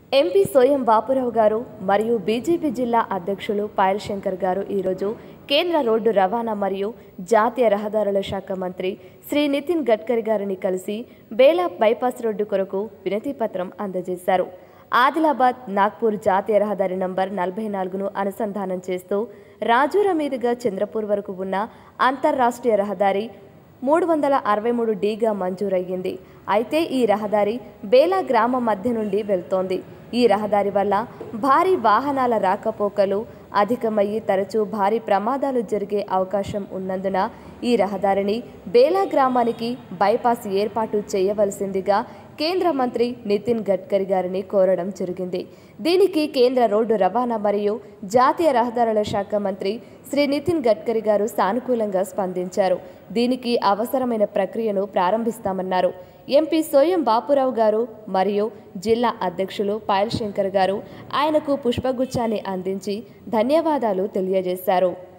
MP Soyam Bapurao గారు మరియు BJP జిల్లా అధ్యక్షులు పాయల్ శంకర్ గారు ఈరోజు కేంద్ర రోడ్డు రవాణా మరియు జాతీయ రహదారుల శాఖ మంత్రి శ్రీ నితిన్ గడ్కరీ గారిని కలిసి బేలా బైపాస్ రోడ్డు కొరకు వినతి పత్రం అందజేశారు ఆదిలాబాద్ నాగ్పూర్ జాతీయ రహదారి నంబర్ నలభై నాలుగును అనుసంధానం చేస్తూ రాజూర మీదుగా చంద్రపూర్ వరకు ఉన్న అంతర్రాష్ట్రీయ రహదారి మూడు వందల అరవై మూడు డీగా మంజూరయ్యింది అయితే ఈ రహదారి బేలా గ్రామం మధ్య నుండి వెళ్తోంది ఈ రహదారి వల్ల భారీ వాహనాల రాకపోకలు అధికమయ్యి తరచూ భారీ ప్రమాదాలు జరిగే అవకాశం ఉన్నందున ఈ రహదారిని బేలా గ్రామానికి బైపాస్ ఏర్పాటు చేయవలసిందిగా కేంద్ర మంత్రి నితిన్ గడ్కరీ గారిని కోరడం జరిగింది దీనికి కేంద్ర రోడ్డు రవాణా మరియు జాతీయ రహదారుల శాఖ మంత్రి శ్రీ నితిన్ గడ్కరీ గారు సానుకూలంగా స్పందించారు దీనికి అవసరమైన ప్రక్రియను ప్రారంభిస్తామన్నారు ఎంపీ సోయం బాపురావు గారు మరియు జిల్లా అధ్యక్షులు పాయల్ శంకర్ గారు ఆయనకు పుష్పగుచ్చాన్ని అందించి ధన్యవాదాలు తెలియజేశారు